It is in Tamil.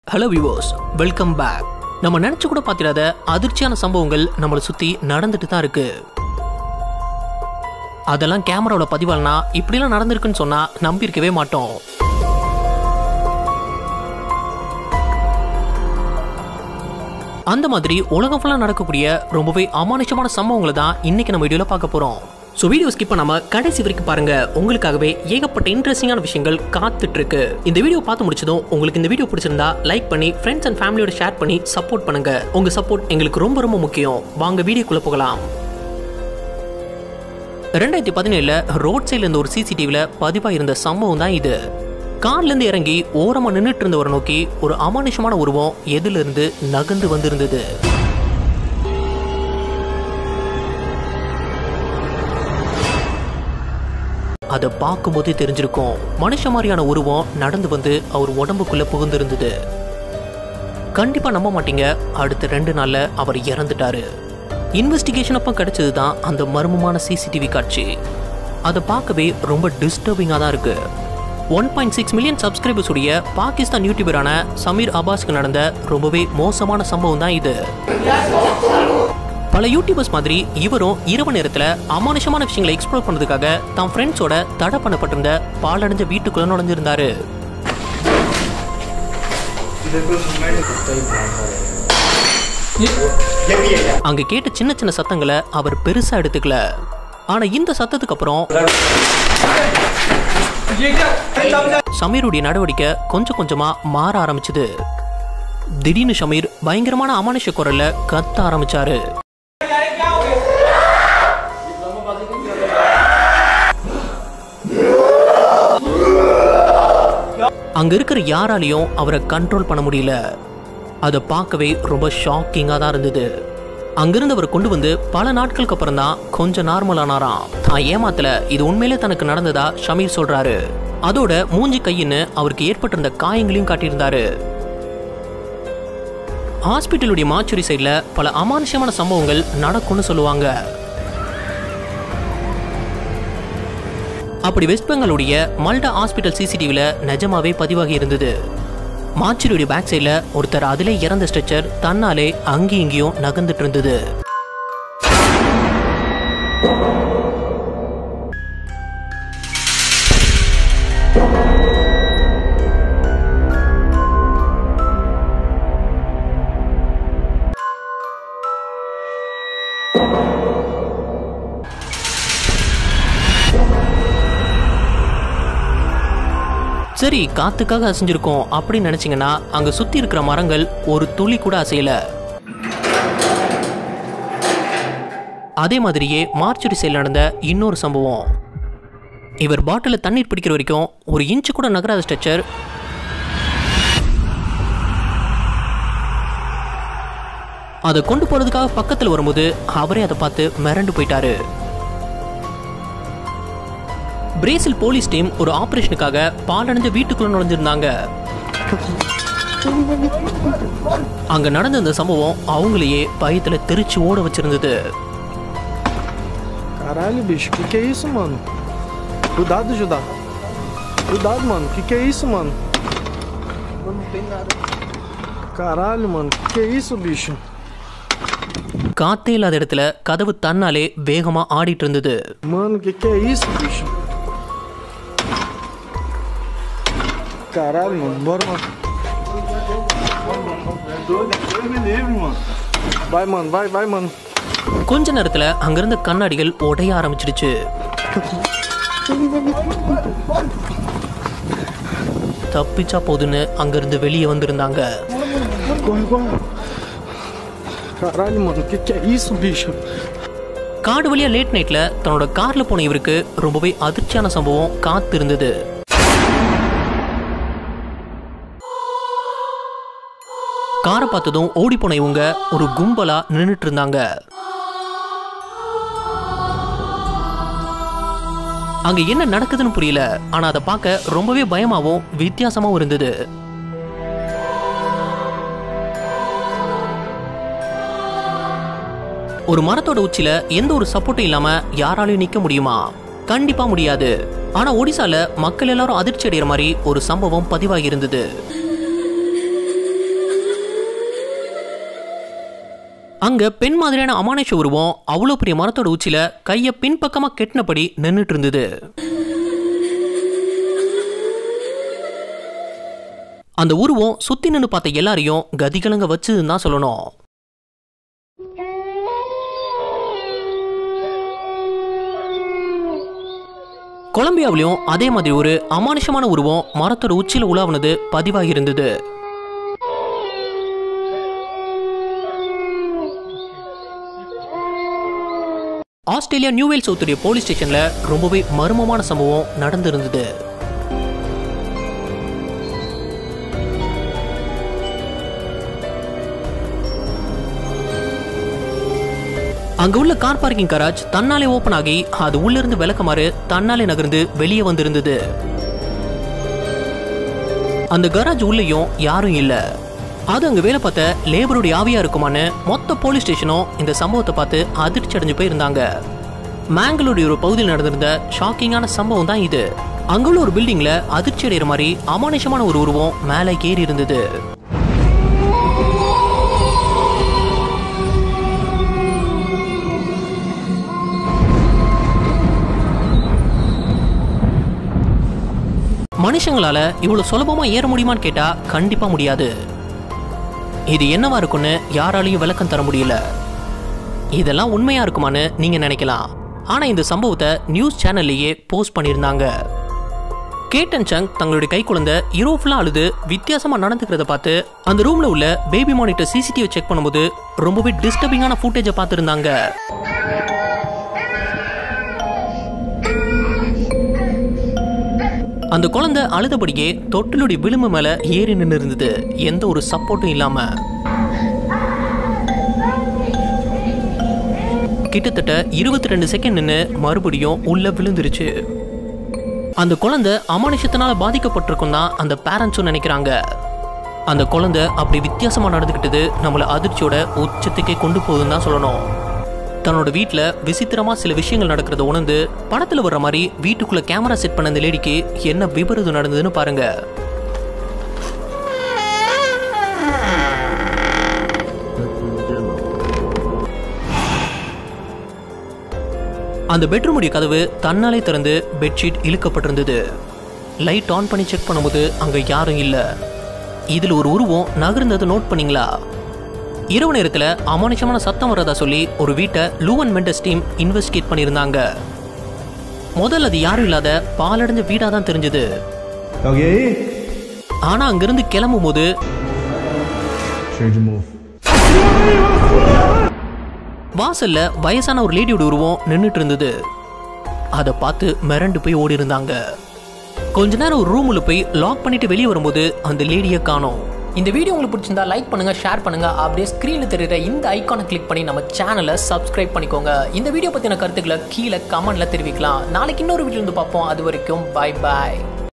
ஹலோ விவோஸ் வெல்கம் பேக் நம்ம நினைச்சு கூட பார்த்திடாத அதிர்ச்சியான சம்பவங்கள் நம்மளை சுத்தி நடந்துட்டு தான் இருக்கு அதெல்லாம் கேமராவில் பதிவாலனா இப்படிலாம் நடந்திருக்குன்னு சொன்னா நம்பியிருக்கவே மாட்டோம் அந்த மாதிரி உலகம் ஃபுல்லாக நடக்கக்கூடிய ரொம்பவே அமானுஷமான சம்பவங்களை தான் இன்னைக்கு நம்ம வீடியோவில் பார்க்க போகிறோம் ஸோ வீடியோ ஸ்கிப் பண்ணாம கடைசி வரைக்கும் பாருங்க உங்களுக்காகவே ஏகப்பட்ட இன்ட்ரெஸ்டிங்கான விஷயங்கள் காத்துட்டு இருக்கு இந்த வீடியோ பார்த்து முடிச்சதும் உங்களுக்கு இந்த வீடியோ பிடிச்சிருந்தா லைக் பண்ணி ஃப்ரெண்ட்ஸ் அண்ட் ஃபேமிலியோட ஷேர் பண்ணி சப்போர்ட் பண்ணுங்க உங்க சப்போர்ட் எங்களுக்கு ரொம்ப ரொம்ப முக்கியம் வாங்க வீடியோக்குள்ள போகலாம் ரெண்டாயிரத்தி பதினேழுல ரோட் சைடில் இருந்த ஒரு சிசிடிவில பதிவா இருந்த சம்பவம் தான் இது கார்ல இருந்து இறங்கி ஓரமா நின்னுட்டு இருந்தவரை நோக்கி ஒரு அமானுஷமான உருவம் எதில இருந்து நகர்ந்து வந்திருந்தது அதை பார்க்கும்போதே தெரிஞ்சிருக்கும் மனுஷ மாதிரியான உருவம் நடந்து வந்து அவர் உடம்புக்குள்ள புகுந்திருந்தது கண்டிப்பா நம்ப மாட்டீங்க அடுத்த ரெண்டு நாள்ல அவர் இறந்துட்டாரு இன்வெஸ்டிகேஷன் அப்போ கிடைச்சது தான் அந்த மர்மமான சிசிடிவி காட்சி அதை பார்க்கவே ரொம்ப டிஸ்டர்பிங்காக தான் இருக்கு one point six million subscribers உடைய பாகிஸ்தான் யூடியூபரான சமீர் அபாஸ்க்கு நடந்த ரொம்பவே மோசமான சம்பவம் தான் இது பல யூடியூபர்ஸ் மாதிரி இவரும் இரவு நேரத்தில் அமானுஷமான விஷயங்களை எக்ஸ்ப்ளோர் பண்ணதுக்காக தம் ஃப்ரெண்ட்ஸோட தடை பண்ணப்பட்டிருந்த பாலடைஞ்ச வீட்டுக்குள்ள நுழைஞ்சிருந்தாரு அங்க கேட்ட சின்ன சின்ன சத்தங்களை அவர் பெருசா எடுத்துக்கல ஆனா இந்த சத்தத்துக்கு அப்புறம் சமீருடைய நடவடிக்கை கொஞ்சம் கொஞ்சமா மாற ஆரம்பிச்சது திடீர்னு ஷமீர் பயங்கரமான அமானுஷ குரல்ல கத்த ஆரம்பிச்சாரு அங்க இருக்கிற யாராலையும் அவரை கண்ட்ரோல் பண்ண முடியல அதை பார்க்கவே ரொம்ப ஷாக்கிங்காக தான் இருந்தது அங்கிருந்து அவர் கொண்டு வந்து பல நாட்களுக்கு அப்புறம் தான் கொஞ்சம் நார்மல் ஆனாராம் தான் ஏமாத்தல இது உண்மையிலே தனக்கு நடந்ததா ஷமீர் சொல்றாரு அதோட மூஞ்சி கையின்னு அவருக்கு ஏற்பட்டிருந்த காயங்களையும் காட்டியிருந்தாரு ஹாஸ்பிட்டலுடைய மாச்சுரி சைடில் பல அமானுஷமான சம்பவங்கள் நடக்கும்னு சொல்லுவாங்க அப்படி வெஸ்ட் பெங்காலுடைய மல்டா ஹாஸ்பிட்டல் சிசிடிவில நிஜமாவே பதிவாகி இருந்தது மாச்சுரியுடைய பேக் சைடில் ஒருத்தர் அதிலே இறந்த ஸ்ட்ரெச்சர் தன்னாலே அங்கேயும் இங்கேயும் நகர்ந்துட்டு இருந்தது சரி காத்துக்காக அசைஞ்சிருக்கோம் அப்படின்னு நினைச்சீங்கன்னா அங்க சுத்தி இருக்கிற மரங்கள் ஒரு துளி கூட அசையல அதே மாதிரியே மார்ச்சுரி சைடில் நடந்த இன்னொரு சம்பவம் இவர் பாட்டில் தண்ணீர் பிடிக்கிற வரைக்கும் ஒரு இன்ச்சு கூட நகராத ஸ்ட்ரெச்சர் அதை கொண்டு போறதுக்காக பக்கத்தில் வரும்போது அவரே அதை பார்த்து மிரண்டு போயிட்டாரு பிரேசில் போலீஸ் டீம் ஒரு ஆபரேஷனுக்காக பாலடைஞ்ச வீட்டுக்குள்ள நுழைஞ்சிருந்தாங்க அங்க நடந்த இந்த சம்பவம் அவங்களையே பயத்துல தெரிச்சு ஓட வச்சிருந்தது Caralho, bicho, que que é isso, mano? Cuidado, Judá. Cuidado, mano. Que que é isso, mano? Mano, não tem nada. Caralho, mano. Que que é isso, bicho? காத்தே இல்லாத இடத்துல கதவு தன்னாலே வேகமா ஆடிட்டு இருந்தது Mano, que que é isso, bicho? Caralho, mano. Bora, mano. Deus me livre, mano. Vai, mano. Vai, vai, mano. கொஞ்ச நேரத்துல அங்கிருந்த கண்ணாடிகள் உடைய ஆரம்பிச்சிடுச்சு தப்பிச்சா போதுன்னு அங்கிருந்து வெளியே வந்திருந்தாங்க Corre, corre. Caralho, mano. Que que é isso, bicho? காடு வழியா லேட் நைட்ல தன்னோட கார்ல போன இவருக்கு ரொம்பவே அதிர்ச்சியான சம்பவம் காத்து இருந்தது காரை பார்த்ததும் ஓடி போன இவங்க ஒரு கும்பலா நின்னுட்டு இருந்தாங்க அங்க என்ன நடக்குதுன்னு புரியல ஆனா அதை பார்க்க ரொம்பவே பயமாவும் வித்தியாசமாவும் இருந்தது ஒரு மரத்தோட உச்சில எந்த ஒரு சப்போர்ட்டும் இல்லாம யாராலையும் நிக்க முடியுமா கண்டிப்பா முடியாது ஆனா ஒடிசால மக்கள் எல்லாரும் அதிர்ச்சி அடைகிற மாதிரி ஒரு சம்பவம் பதிவாகி இருந்தது அங்க பெண் மாதிரியான அமானுஷ உருவம் அவ்வளோ பெரிய மரத்தோட உச்சியில கையை பின்பக்கமா கெட்டினபடி நின்றுட்டு இருந்தது அந்த உருவம் சுத்தி நின்று பார்த்த எல்லாரையும் கதிகலங்க வச்சுன்னு தான் சொல்லணும் கொலம்பியாவிலையும் அதே மாதிரி ஒரு அமானுஷமான உருவம் மரத்தோட உச்சியில உலாவுனது பதிவாகி இருந்தது ஆஸ்திரேலியா நியூவேல் சவுத்துடைய போலீஸ் ஸ்டேஷன்ல ரொம்பவே மர்மமான சம்பவம் நடந்திருந்தது அங்க உள்ள கார் பார்க்கிங் கராஜ் தன்னாலே ஓபன் ஆகி அது உள்ள இருந்து விளக்கமாறு தன்னாலே நகர்ந்து வெளியே வந்திருந்தது அந்த கராஜ் உள்ளேயும் யாரும் இல்ல அது அங்க வேலை பார்த்த லேபருடைய ஆவியா இருக்குமான்னு மொத்த போலீஸ் ஸ்டேஷனும் இந்த சம்பவத்தை பார்த்து அதிர்ச்சி அடைஞ்சு போயிருந்தாங்க மேங்களூருடைய ஒரு பகுதியில் நடந்திருந்த ஷாக்கிங்கான சம்பவம் தான் இது அங்குள்ள ஒரு பில்டிங்ல அதிர்ச்சி அடைகிற மாதிரி அமானுஷமான ஒரு உருவம் மேலே ஏறி இருந்தது மனுஷங்களால இவ்வளவு சுலபமா ஏற முடியுமான்னு கேட்டா கண்டிப்பா முடியாது இது என்னவா இருக்கும்னு யாராலையும் விளக்கம் தர முடியல இதெல்லாம் உண்மையா இருக்குமான்னு நீங்க நினைக்கலாம் ஆனா இந்த சம்பவத்தை நியூஸ் சேனல்லையே போஸ்ட் பண்ணியிருந்தாங்க கேட்டன் சங் தங்களுடைய கை குழந்தை இரவு ஃபுல்லா அழுது வித்தியாசமா நடந்துக்கிறத பார்த்து அந்த ரூம்ல உள்ள பேபி மானிட்டர் சிசிடிவி செக் பண்ணும்போது ரொம்பவே டிஸ்டர்பிங்கான ஃபுட்டேஜை பார்த்துருந்தாங்க அந்த குழந்தை அழுதபடியே தொட்டிலுடைய விளிம்பு மேல ஏறி நின்று இருந்தது எந்த ஒரு சப்போர்ட்டும் இல்லாம கிட்டத்தட்ட இருபத்தி ரெண்டு செகண்ட் நின்று மறுபடியும் உள்ள விழுந்துருச்சு அந்த குழந்தை அமானுஷத்தினால பாதிக்கப்பட்டிருக்கும் தான் அந்த பேரண்ட்ஸும் நினைக்கிறாங்க அந்த குழந்தை அப்படி வித்தியாசமா நடந்துக்கிட்டது நம்மளை அதிர்ச்சியோட உச்சத்துக்கே கொண்டு போகுதுன்னு தான் சொல்லணும் தன்னோட வீட்டில் விசித்திரமா சில விஷயங்கள் நடக்கிறத உணர்ந்து படத்துல வர்ற மாதிரி வீட்டுக்குள்ள கேமரா செட் பண்ண அந்த லேடிக்கு என்ன விபரீதம் நடந்ததுன்னு பாருங்க அந்த பெட்ரூமுடைய கதவு தன்னாலே திறந்து பெட்ஷீட் இழுக்கப்பட்டிருந்தது லைட் ஆன் பண்ணி செக் பண்ணும்போது அங்க யாரும் இல்ல இதுல ஒரு உருவம் நகர்ந்ததை நோட் பண்ணீங்களா இரவு நேரத்துல அமானுஷமான சத்தம் வர்றதா சொல்லி ஒரு வீட்டை லூவன் மெண்டஸ் டீம் இன்வெஸ்டிகேட் பண்ணியிருந்தாங்க முதல்ல அது யாரும் இல்லாத பாலடைஞ்ச வீடா தான் தெரிஞ்சது Alguém aí? ஆனா அங்கிருந்து கிளம்பும் போது Cheio de mofo. வாசல்ல வயசான ஒரு லேடியோட உருவம் நின்றுட்டு இருந்தது அதை பார்த்து மிரண்டு போய் ஓடி இருந்தாங்க கொஞ்ச நேரம் ஒரு ரூமுல போய் லாக் பண்ணிட்டு வெளியே வரும்போது அந்த லேடியை காணோம் இந்த வீடியோ உங்களுக்கு பிடிச்சிருந்தா லைக் பண்ணுங்க ஷேர் பண்ணுங்க அப்படியே ஸ்க்ரீனில் தெரியுற இந்த ஐக்கானை கிளிக் பண்ணி நம்ம சேனலை சப்ஸ்கிரைப் பண்ணிக்கோங்க இந்த வீடியோ பத்தின கருத்துக்களை கீழே கமெண்ட்ல தெரிவிக்கலாம் நாளைக்கு இன்னொரு வீடியோ வந்து பார்ப்போம் அது வரைக்கும் பை பாய்